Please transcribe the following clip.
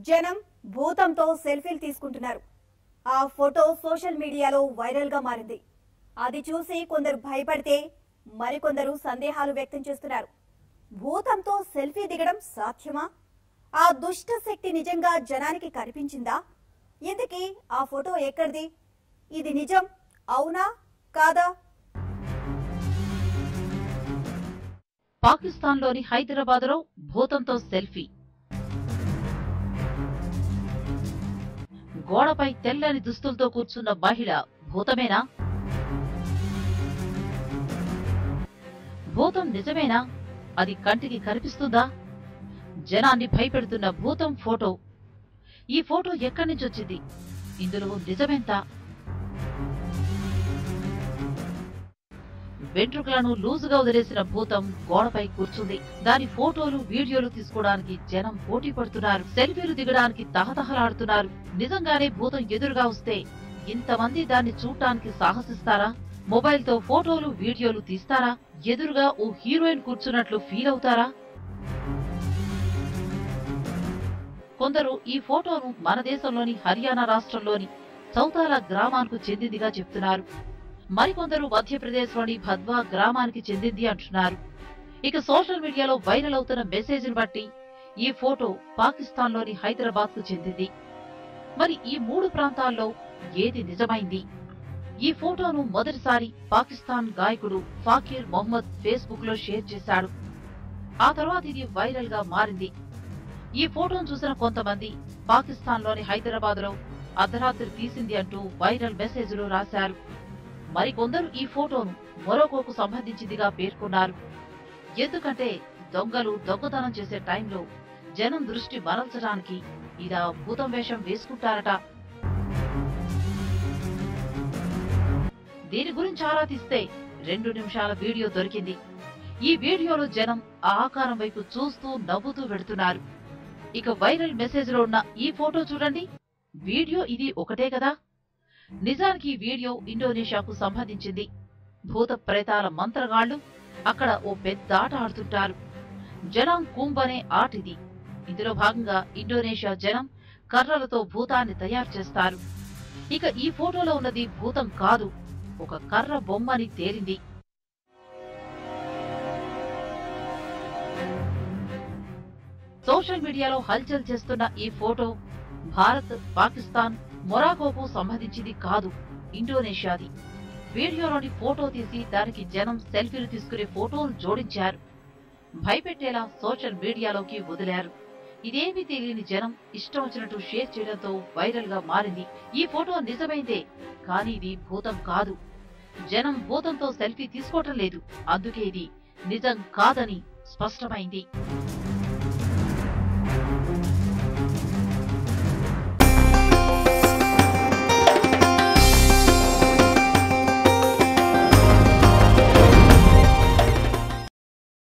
జనం భూతంతో సెల్ఫీలు తీసుకుంటున్నారు ఆ ఫోటో సోషల్ మీడియాలో వైరల్ గా మారింది అది చూసి కొందరు భయపడితే మరికొందరు సందేహాలు వ్యక్తం చేస్తున్నారు భూతంతో సెల్ఫీ దిగడం సాధ్యమా ఆ దుష్ట శక్తి నిజంగా జనానికి కనిపించిందా ఇంతకీ ఆ ఫోటో ఎక్కడిది ఇది నిజం అవునా కాదా పాకిస్తాన్లోని హైదరాబాద్లో భూతంతో సెల్ఫీ గోడపై తెల్లని దుస్తులతో కూర్చున్న మహిళ భూతమేనా భూతం నిజమేనా అది కంటికి కనిపిస్తుందా జనాన్ని భయపెడుతున్న భూతం ఫోటో ఈ ఫోటో ఎక్కడి నుంచి వచ్చింది ఇందులో నిజమెంత వెంట్రుకలను లూజుగా వదిలేసిన భూతం గోడపై కూర్చుంది దాని ఫోటోలు వీడియోలు తీసుకోవడానికి జనం పోటీ పడుతున్నారు సెల్ఫీలు దిగడానికి తహతహలాడుతున్నారు నిజంగానే భూతం ఎదురుగా వస్తే ఇంతమంది దాన్ని చూడటానికి సాహసిస్తారా మొబైల్ తో ఫోటోలు వీడియోలు తీస్తారా ఎదురుగా ఓ హీరోయిన్ కూర్చున్నట్లు ఫీల్ అవుతారా కొందరు ఈ ఫోటోను మన దేశంలోని హర్యానా రాష్ట్రంలోని చౌతాల గ్రామానికి చెందిందిగా చెప్తున్నారు మరికొందరు మధ్యప్రదేశ్లోని భద్వా గ్రామానికి చెందింది అంటున్నారు ఇక సోషల్ మీడియాలో వైరల్ అవుతున్న మెసేజ్ని బట్టి ఈ ఫోటో పాకిస్తాన్లోని హైదరాబాద్ కు చెందింది మరి ఈ మూడు ప్రాంతాల్లో ఏది నిజమైంది ఈ ఫోటోను మొదటిసారి పాకిస్తాన్ గాయకుడు ఫాకీర్ మొహమ్మద్ ఫేస్బుక్ లో షేర్ చేశాడు ఆ తర్వాత ఇది వైరల్ గా మారింది ఈ ఫోటోను చూసిన కొంతమంది పాకిస్తాన్లోని హైదరాబాద్ లో అర్ధరాత్రి తీసింది అంటూ వైరల్ మెసేజ్లు రాశారు మరికొందరు ఈ ఫోటోను మొరోకోకు సంబంధించిందిగా పేర్కొన్నారు ఎందుకంటే దొంగలు దొంగతనం చేసే టైంలో జనం దృష్టి మరల్చడానికి ఇలా భూతం వేషం వేసుకుంటారట దీని గురించి ఆరా తీస్తే రెండు నిమిషాల వీడియో దొరికింది ఈ వీడియోలో జనం ఆ ఆకారం వైపు చూస్తూ నవ్వుతూ వెడుతున్నారు ఇక వైరల్ మెసేజ్ లో ఉన్న ఈ ఫోటో చూడండి వీడియో ఇది ఒకటే కదా నిజానికి ఈ వీడియో ఇండోనేషియాకు సంబంధించింది భూత ప్రేతాల మంత్రగాళ్లు అక్కడ ఓ పెద్ద ఆట ఆడుతుంటారు జనం కుంభ్ అనే ఆట ఇది ఇందులో భాగంగా ఇండోనేషియా జనం కర్రలతో భూతాన్ని తయారు చేస్తారు ఇక ఈ ఫోటోలో ఉన్నది భూతం కాదు ఒక కర్ర బొమ్మని తేలింది సోషల్ మీడియాలో హల్చల్ చేస్తున్న ఈ ఫోటో భారత్ పాకిస్తాన్ మొరాకోకు సంబంధించింది కాదు ఇండోనేషియాది వీడియోలోని ఫోటో తీసి దానికి జనం సెల్ఫీలు తీసుకునే ఫోటోలు జోడించారు భయపెట్టేలా సోషల్ మీడియాలోకి వదిలారు ఇదేమీ తెలియని జనం ఇష్టం వచ్చినట్టు షేర్ చేయడంతో వైరల్ గా మారింది ఈ ఫోటో నిజమైందే కానీ ఇది భూతం కాదు జనం భూతంతో సెల్ఫీ తీసుకోవటం లేదు అందుకే ఇది నిజం కాదని స్పష్టమైంది